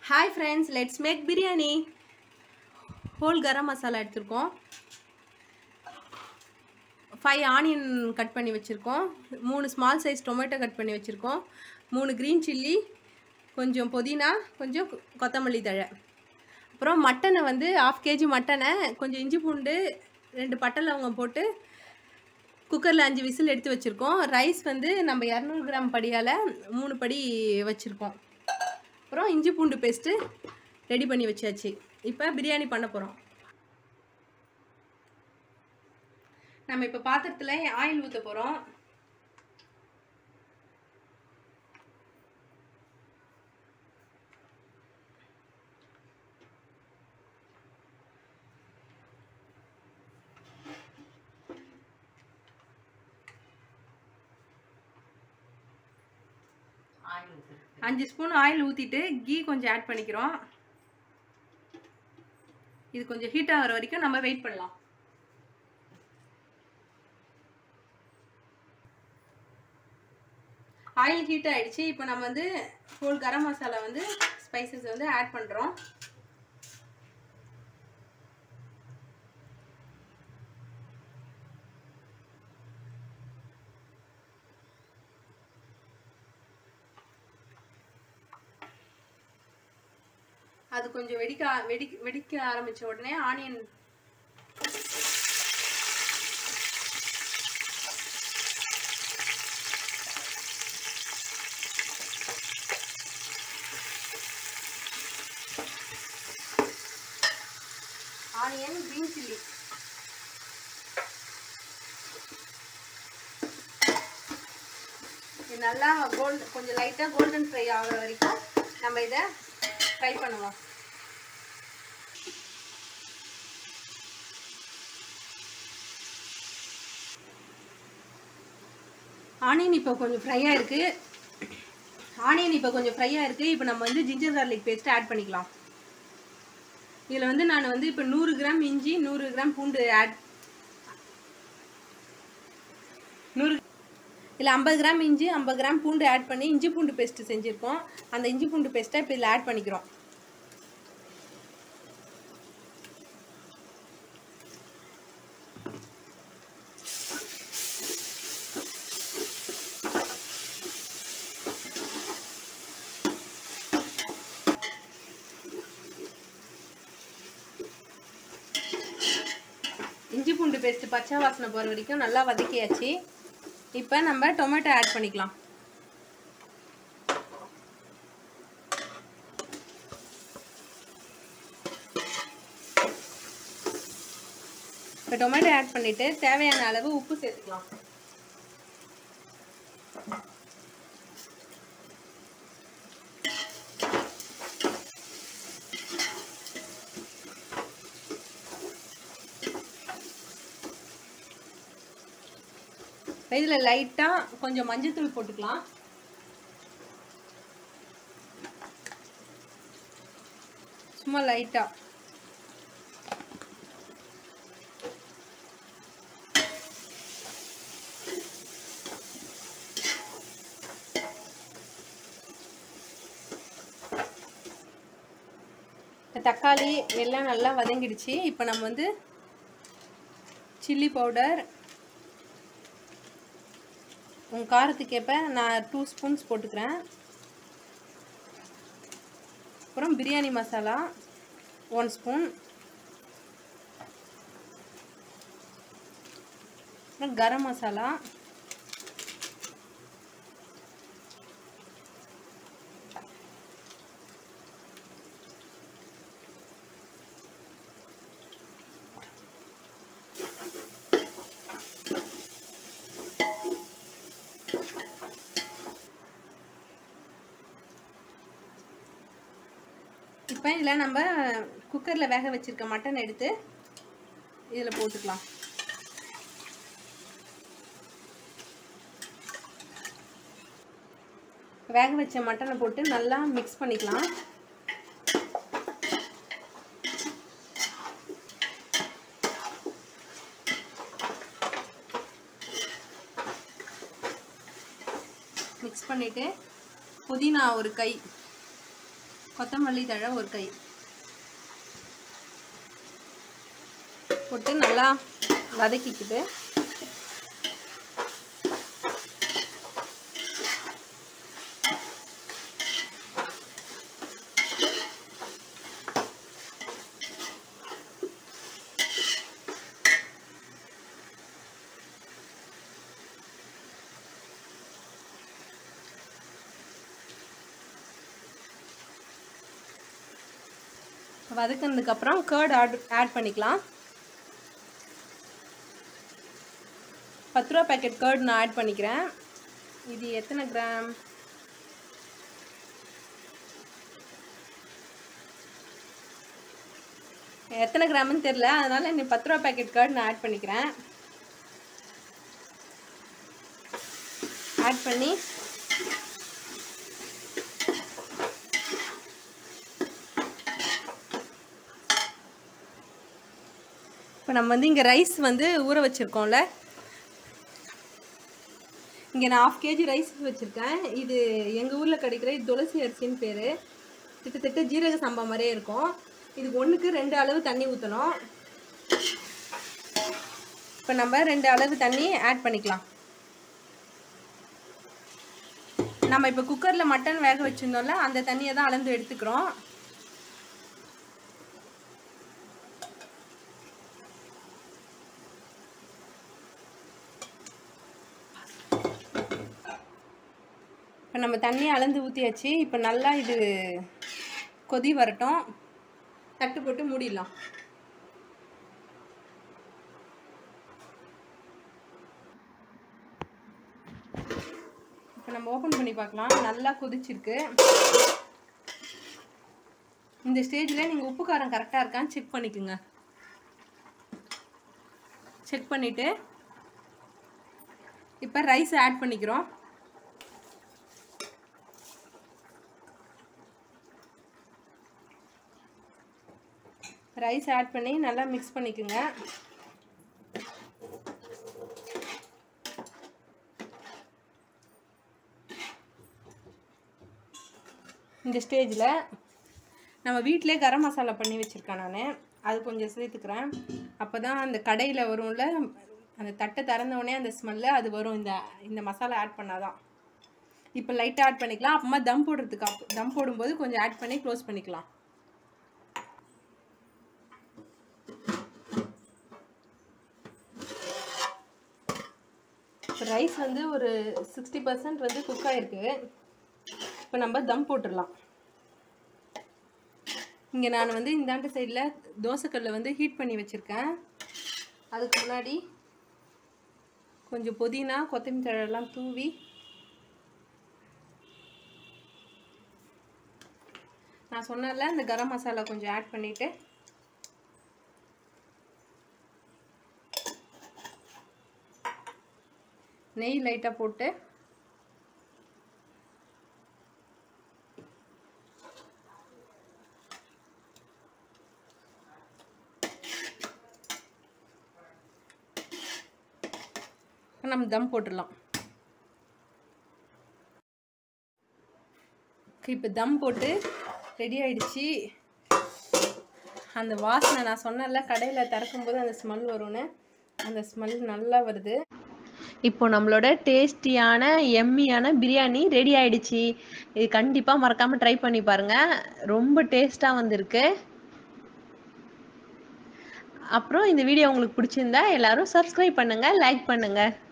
hi friends let's make biryani whole garam masala எடுத்திருக்கோம் five onion cut பண்ணி வச்சுருக்கோம் மூணு ஸ்மால் சைஸ் டொமேட்டோ கட் பண்ணி வச்சுருக்கோம் மூணு க்ரீன் சில்லி கொஞ்சம் புதினா கொஞ்சம் கொ- கொத்தமல்லி தழை அப்புறம் மட்டனை வந்து ஆஃப் கேஜி மட்டனை கொஞ்சம் இஞ்சி பூண்டு ரெண்டு பட்டை லவங்கம் போட்டு குக்கரில் அஞ்சு விசில் எடுத்து வச்சுருக்கோம் ரைஸ் வந்து நம்ம இரநூறு கிராம் படியால் மூணு படி வச்சுருக்கோம் அப்புறம் இஞ்சி பூண்டு பேஸ்ட்டு ரெடி பண்ணி வச்சாச்சு இப்போ பிரியாணி பண்ண போகிறோம் நம்ம இப்போ பாத்திரத்தில் ஆயில் ஊற்ற போகிறோம் அஞ்சு ஸ்பூன் ஆயில் ஊற்றிட்டு கீ கொஞ்சம் ஆட் பண்ணிக்கிறோம் இது கொஞ்சம் ஹீட் ஆகிற வரைக்கும் நம்ம வெயிட் பண்ணலாம் ஆயில் ஹீட் ஆயிடுச்சு இப்போ நம்ம வந்து ஹோல் கரம் மசாலா வந்து ஸ்பைசஸ் வந்து ஆட் பண்ணுறோம் அது கொஞ்சம் வெடிக்க வெடி வெடிக்க ஆரம்பிச்ச உடனே ஆனியன் ஆனியன் கிரீன் சில்லி இது நல்லா கோல்டு கொஞ்சம் லைட்டாக கோல்டன் ஃப்ரை ஆகிற வரைக்கும் நம்ம இதை ஃப்ரை பண்ணுவோம் ஆனியன் இப்போ கொஞ்சம் ஃப்ரையாக இருக்குது ஆனியன் இப்போ கொஞ்சம் ஃப்ரையாக இருக்குது இப்போ நம்ம வந்து ஜிஞ்சர் கார்லிக் பேஸ்ட்டு ஆட் பண்ணிக்கலாம் இதில் வந்து நான் வந்து இப்போ நூறு கிராம் இஞ்சி நூறு கிராம் பூண்டு ஆட் நூறு இதில் ஐம்பது கிராம் இஞ்சி ஐம்பது கிராம் பூண்டு ஆட் பண்ணி இஞ்சி பூண்டு பேஸ்ட்டு செஞ்சுருக்கோம் அந்த இஞ்சி பூண்டு பேஸ்ட்டை இப்போ இதில் ஆட் பண்ணிக்கிறோம் இஞ்சி பூண்டு பேஸ்ட்டு பச்சை வாசனை போகிற வரைக்கும் நல்லா வதக்கியாச்சு இப்போ நம்ம டொமேட்டோ ஆட் பண்ணிக்கலாம் இப்போ டொமேட்டோ ஆட் பண்ணிவிட்டு தேவையான அளவு உப்பு சேர்த்துக்கலாம் இதில் லைட்டாக கொஞ்சம் மஞ்சத்தூள் போட்டுக்கலாம் சும்மா லைட்டாக தக்காளி எல்லாம் நல்லா வதங்கிடுச்சு இப்போ நம்ம வந்து சில்லி பவுடர் உங்கள் காரத்துக்கேற்ப நான் டூ ஸ்பூன்ஸ் போட்டுக்கிறேன் அப்புறம் பிரியாணி மசாலா ஒன் ஸ்பூன் அப்புறம் கரம் மசாலா இப்போ இதில் நம்ம குக்கரில் வேக வச்சிருக்க மட்டன் எடுத்து இதில் போட்டுக்கலாம் வேக வச்ச மட்டனை போட்டு நல்லா மிக்ஸ் பண்ணிக்கலாம் மிக்ஸ் பண்ணிவிட்டு புதினா ஒரு கை கொத்தமல்லி தழை ஒரு கை போட்டு நல்லா வதக்கிக்கிட்டு வதக்கினதுக்கப்புறம் கேர்ட் ஆட் ஆட் பண்ணிக்கலாம் பத்து ரூபா பேக்கெட் கேர்ட் நான் ஆட் பண்ணிக்கிறேன் இது எத்தனை கிராம் எத்தனை கிராம்னு தெரில அதனால நீ பத்து ரூபா பேக்கெட் கேர்ட் நான் ஆட் பண்ணிக்கிறேன் ஆட் பண்ணி இப்போ நம்ம வந்து இங்கே ரைஸ் வந்து ஊற வச்சுருக்கோம்ல இங்கே நான் ஆஃப் கேஜி ரைஸ் வச்சுருக்கேன் இது எங்கள் ஊரில் கிடைக்கிற இது துளசி அரிசின்னு பேர் கிட்டத்தட்ட ஜீரக சம்பா மாதிரியே இருக்கும் இதுக்கு ஒன்றுக்கு ரெண்டு அளவு தண்ணி ஊற்றணும் இப்போ நம்ம ரெண்டு அளவு தண்ணி ஆட் பண்ணிக்கலாம் நம்ம இப்போ குக்கரில் மட்டன் வேக வச்சுருந்தோம்ல அந்த தண்ணியை தான் அளந்து எடுத்துக்கிறோம் இப்போ நம்ம தண்ணியை அளந்து ஊற்றியாச்சு இப்போ நல்லா இது கொதி வரட்டும் தட்டு போட்டு மூடிடலாம் இப்போ நம்ம ஓப்பன் பண்ணி பார்க்கலாம் நல்லா கொதிச்சிருக்கு இந்த ஸ்டேஜில் நீங்கள் உப்பு காரம் கரெக்டாக இருக்கான்னு செக் பண்ணிக்கோங்க செக் பண்ணிவிட்டு இப்போ ரைஸ் ஆட் பண்ணிக்கிறோம் ரைஸ் ஆட் பண்ணி நல்லா மிக்ஸ் பண்ணிக்கோங்க இந்த ஸ்டேஜில் நம்ம வீட்டிலே கரம் மசாலா பண்ணி வச்சுருக்கேன் நான் அது கொஞ்சம் சேர்த்துக்கிறேன் அப்போ தான் அந்த கடையில் வரும்ல அந்த தட்டை திறந்த உடனே அந்த ஸ்மெல்லு அது வரும் இந்த இந்த மசாலா ஆட் பண்ணாதான் இப்போ லைட்டாக ஆட் பண்ணிக்கலாம் அப்புறமா தம் போடுறதுக்கு அப் தம் போடும்போது கொஞ்சம் ஆட் பண்ணி க்ளோஸ் பண்ணிக்கலாம் இப்போ ரைஸ் வந்து ஒரு சிக்ஸ்டி பர்சன்ட் வந்து குக் ஆகிருக்கு இப்போ நம்ம தம் போட்டுடலாம் இங்கே நான் வந்து இந்தாண்டு சைடில் தோசைக்கல்லை வந்து ஹீட் பண்ணி வச்சுருக்கேன் அதுக்கு முன்னாடி கொஞ்சம் புதினா கொத்தமல்லி தழெல்லாம் தூவி நான் சொன்னல இந்த கரம் மசாலா கொஞ்சம் ஆட் பண்ணிவிட்டு நெய் லைட்டாக போட்டு நம்ம தம் போட்டுடலாம் இப்போ தம் போட்டு ரெடி ஆயிடுச்சு அந்த வாசனை நான் சொன்னல கடையில் திறக்கும்போது அந்த ஸ்மெல் வரும்னு அந்த ஸ்மெல் நல்லா வருது இப்போ நம்மளோட டேஸ்டியான எம்மியான பிரியாணி ரெடி ஆயிடுச்சு இது கண்டிப்பாக மறக்காமல் ட்ரை பண்ணி பாருங்கள் ரொம்ப டேஸ்ட்டாக வந்திருக்கு அப்புறம் இந்த வீடியோ உங்களுக்கு பிடிச்சிருந்தா எல்லாரும் சப்ஸ்கிரைப் பண்ணுங்கள் லைக் பண்ணுங்கள்